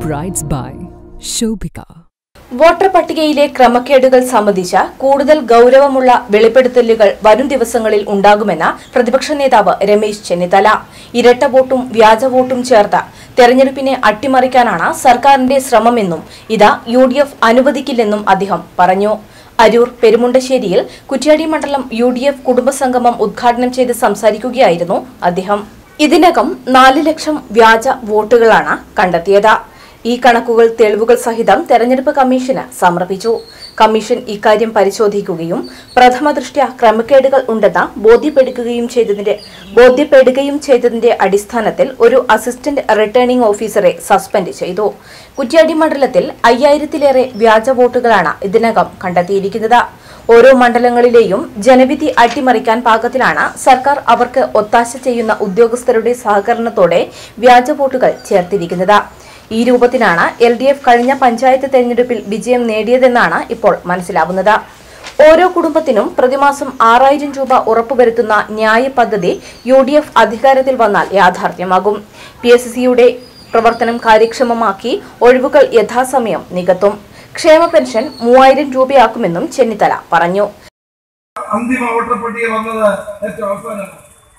Brides by Shobika. Voter പട്ടികയിലെ ക്രമക്കേടുകൾ സംബന്ധിച്ച കൂടുതൽ ഗൌരവമുള്ള വെളിപ്പെടുത്തലുകൾ വരും ദിവസങ്ങളിൽ ഉണ്ടാകുമെന്ന് പ്രതിപക്ഷ നേതാവ് രമേശ് ചെന്നിത്തല ഇരട്ട വോട്ടും വ്യാജ വോട്ടും ചേർത്ത് തെരഞ്ഞെടുപ്പിനെ അട്ടിമറിക്കാനാണ് സർക്കാരിന്റെ ശ്രമമെന്നും ഇത് യു ഡി എഫ് അനുവദിക്കില്ലെന്നും അദ്ദേഹം പറഞ്ഞു അരൂർ പെരുമുണ്ടശ്ശേരിയിൽ കുറ്റ്യാടി മണ്ഡലം യു ഡി എഫ് കുടുംബസംഗമം ഉദ്ഘാടനം ചെയ്ത് സംസാരിക്കുകയായിരുന്നു അദ്ദേഹം ഇതിനകം നാല് ലക്ഷം വ്യാജ വോട്ടുകളാണ് കണ്ടെത്തിയത് ഈ കണക്കുകൾ തെളിവുകൾ സഹിതം തെരഞ്ഞെടുപ്പ് കമ്മീഷന് സമർപ്പിച്ചു കമ്മീഷൻ ഇക്കാര്യം പരിശോധിക്കുകയും പ്രഥമ ദൃഷ്ട്യാ ക്രമക്കേടുകൾ ഉണ്ടെന്ന് ബോധ്യപ്പെടുകയും ചെയ്തതിന്റെ ബോധ്യപ്പെടുകയും ചെയ്തതിന്റെ അടിസ്ഥാനത്തിൽ ഒരു അസിസ്റ്റന്റ് റിട്ടേണിംഗ് ഓഫീസറെ സസ്പെൻഡ് ചെയ്തു കുറ്റ്യാടി മണ്ഡലത്തിൽ അയ്യായിരത്തിലേറെ വ്യാജ വോട്ടുകളാണ് ഇതിനകം കണ്ടെത്തിയിരിക്കുന്നത് ഓരോ മണ്ഡലങ്ങളിലെയും ജനവിധി അട്ടിമറിക്കാൻ പാകത്തിലാണ് സർക്കാർ അവർക്ക് ഒത്താശ ചെയ്യുന്ന ഉദ്യോഗസ്ഥരുടെ സഹകരണത്തോടെ വ്യാജ വോട്ടുകൾ ചേർത്തിരിക്കുന്നത് ഈ രൂപത്തിലാണ് എൽ ഡി എഫ് കഴിഞ്ഞ പഞ്ചായത്ത് തെരഞ്ഞെടുപ്പിൽ വിജയം നേടിയതെന്നാണ് ഇപ്പോൾ മനസ്സിലാവുന്നത് ഓരോ കുടുംബത്തിനും പ്രതിമാസം ആറായിരം രൂപ ഉറപ്പുവരുത്തുന്ന ന്യായ പദ്ധതി യു ഡി എഫ് അധികാരത്തിൽ വന്നാൽ യാഥാർത്ഥ്യമാകും പി എസ് സിയുടെ പ്രവർത്തനം കാര്യക്ഷമമാക്കി ഒഴിവുകൾ യഥാസമയം നികത്തും ക്ഷേമ പെൻഷൻ മൂവായിരം രൂപയാക്കുമെന്നും ചെന്നിത്തല പറഞ്ഞു അന്തിമ വോട്ടർ പട്ടിക വന്നത് ഏറ്റവും അവസാനം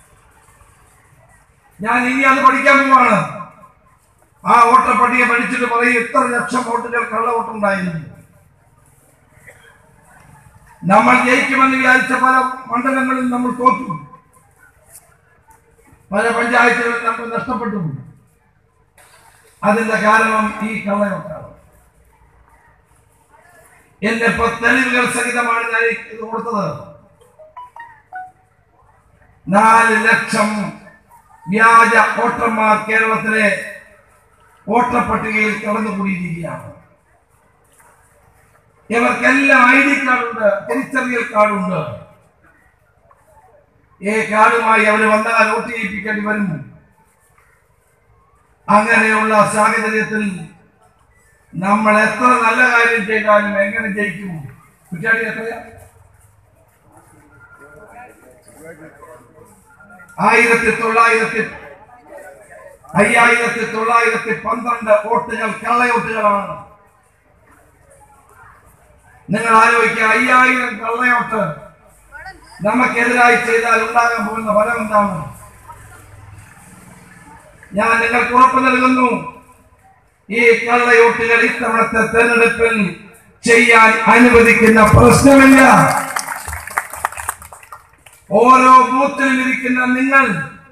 ഞാൻ ഇനി അത് പഠിക്കാൻ പോവാണ് ആ വോട്ടർ പട്ടിക പഠിച്ചിട്ട് പറയും ഇത്ര ലക്ഷം വോട്ടുകൾ കള്ള വോട്ടുണ്ടായിരുന്നു നമ്മൾ ജയിക്കുമെന്ന് വിചാരിച്ച പല മണ്ഡലങ്ങളിൽ നമ്മൾ തോറ്റു പല പഞ്ചായത്തുകളിൽ നമ്മൾ നഷ്ടപ്പെട്ടു അതിന്റെ കാരണം ഈ കള്ളവോട്ടാണ് എന്റെ ഇപ്പൊ തെളിവുകൾ സഹിതമാണ് ഞാൻ ഇത് കൊടുത്തത് നാല് ലക്ഷം വ്യാജ വോട്ടർമാർ കേരളത്തിലെ വോട്ടർ പട്ടികയിൽ കടന്നുകൂടിയിരിക്കുകയാണ് ഇവർക്കെല്ലാം ഐ ഡി കാർഡുണ്ട് തിരിച്ചറിയൽ കാർഡുണ്ട് ഈ കാർഡുമായി അവർ വന്നാൽ വോട്ട് ചെയ്യിപ്പിക്കേണ്ടി വരും അങ്ങനെയുള്ള സാഹചര്യത്തിൽ നമ്മൾ എത്ര നല്ല കാര്യം ചെയ്താലും എങ്ങനെ ജയിക്കും കുറ്റാടി എത്രയാ ആയിരത്തി തൊള്ളായിരത്തി അയ്യായിരത്തി തൊള്ളായിരത്തി പന്ത്രണ്ട് വോട്ടുകൾ കള്ളവോട്ടുകളാണ് നിങ്ങൾ ആലോചിക്കുക അയ്യായിരം കള്ളവോട്ട് നമുക്കെതിരായി ചെയ്താൽ ഉണ്ടാകാൻ പോകുന്ന ഫലം എന്താണ് ഞാൻ നിങ്ങൾക്ക് ഉറപ്പ് നൽകുന്നു ഈ കള്ളയോട്ടുകൾ ഇത്തവണത്തെ തെരഞ്ഞെടുപ്പിൽ ചെയ്യാൻ അനുവദിക്കുന്ന പ്രശ്നമില്ല ഓരോ ബൂത്തിലും ഇരിക്കുന്ന നിങ്ങൾ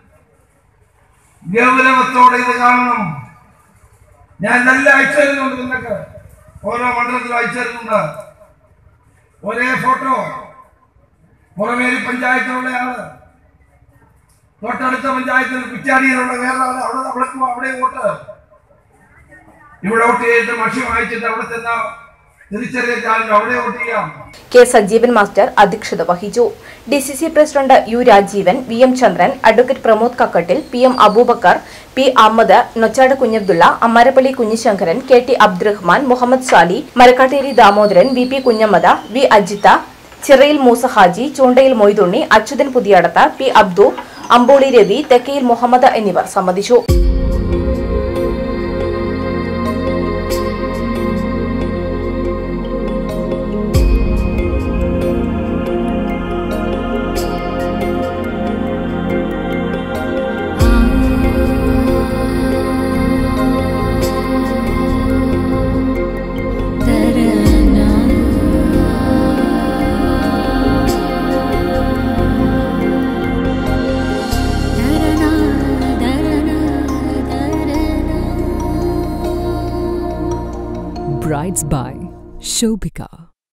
ഗൗരവത്തോടെ ഇത് കാണണം ഞാൻ നല്ല അയച്ചിരുന്നുണ്ട് നിങ്ങൾക്ക് ഓരോ മണ്ഡലത്തിലും അയച്ചിരുന്നുണ്ട് ഒരേ ഫോട്ടോ പുറമേരി പഞ്ചായത്തിലുള്ള ആള് തൊട്ടടുത്ത പഞ്ചായത്തിൽ കുറ്റാടിയിലുള്ള വേറെ ആള് അവിടെ അവിടെ അവിടെ വോട്ട് ഇവിടെ വോട്ട് ചെയ്തിട്ട് മഷി വായിച്ചിട്ട് അവിടെ ചെന്ന തിരിച്ചറിയാൻ അവിടെ വോട്ട് ചെയ്യാം കെ സജീവൻ മാസ്റ്റർ അധ്യക്ഷത വഹിച്ചു D C C president U Rajeevan V M Chandran advocate Pramod Kakkattil P M Abubakar P Ahammed Nochad Kunhabdulla Ammarappally Kunhisankaran K T Abdurahman Muhammad Sali Marakkateri Damodaran V P Kunhammad V Ajith Chirayil Moosa Haji Choondayil Moithunni Achuthan Puthiyadath P Abdu Amboli Ravi Thekkayil Muhammad എന്നിവർ സംബന്ധിച്ചു Brides by Shobika.